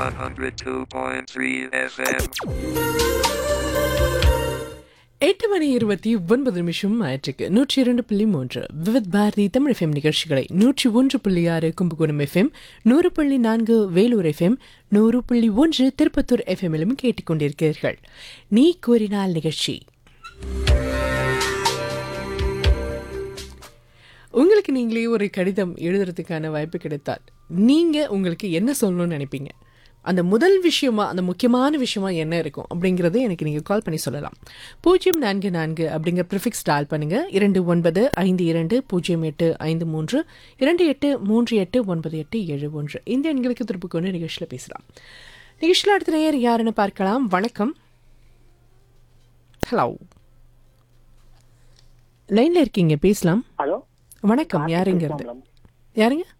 102.3 FM. எட்டு மணி இருபத்தி ஒன்பது நிமிஷம் ஆயிற்றுக்கு நூற்றி இரண்டு புள்ளி மூன்று விவித் பாரதி தமிழ் எஃப்எம் நிகழ்ச்சிகளை நூற்றி ஒன்று புள்ளி ஆறு கும்பகோணம் எஃப்எம் நூறு புள்ளி நான்கு வேலூர் எஃப்எம் நூறு புள்ளி ஒன்று திருப்பத்தூர் எஃப்எம்மிலும் கேட்டுக்கொண்டிருக்கிறீர்கள் நீ கூறினால் நிகழ்ச்சி உங்களுக்கு நீங்களே ஒரு கடிதம் எழுதுறதுக்கான வாய்ப்பு கிடைத்தால் நீங்க உங்களுக்கு என்ன சொல்லணும்னு நினைப்பீங்க அந்த முதல் விஷயமா அந்த முக்கியமான விஷயமா என்ன இருக்கும் அப்படிங்கறதை எனக்கு நீங்க கால் பண்ணி சொல்லலாம் பூஜ்ஜியம் நான்கு நான்கு அப்படிங்கிற ப்ரிஃபிக்ஸ் டால் பண்ணுங்க இரண்டு ஒன்பது ஐந்து இரண்டு பூஜ்ஜியம் எட்டு ஐந்து மூன்று இரண்டு எட்டு மூன்று எட்டு ஒன்பது எட்டு ஏழு ஒன்று இந்த எண்களுக்கு திருப்பி கொண்டு நிகழ்ச்சியில் பேசலாம் நிகழ்ச்சியில் அடுத்த நேயர் யாருன்னு பார்க்கலாம் வணக்கம் ஹலோ லைன்ல இருக்கீங்க பேசலாம் ஹலோ வணக்கம் யாருங்கிறது மேடம் யாருங்க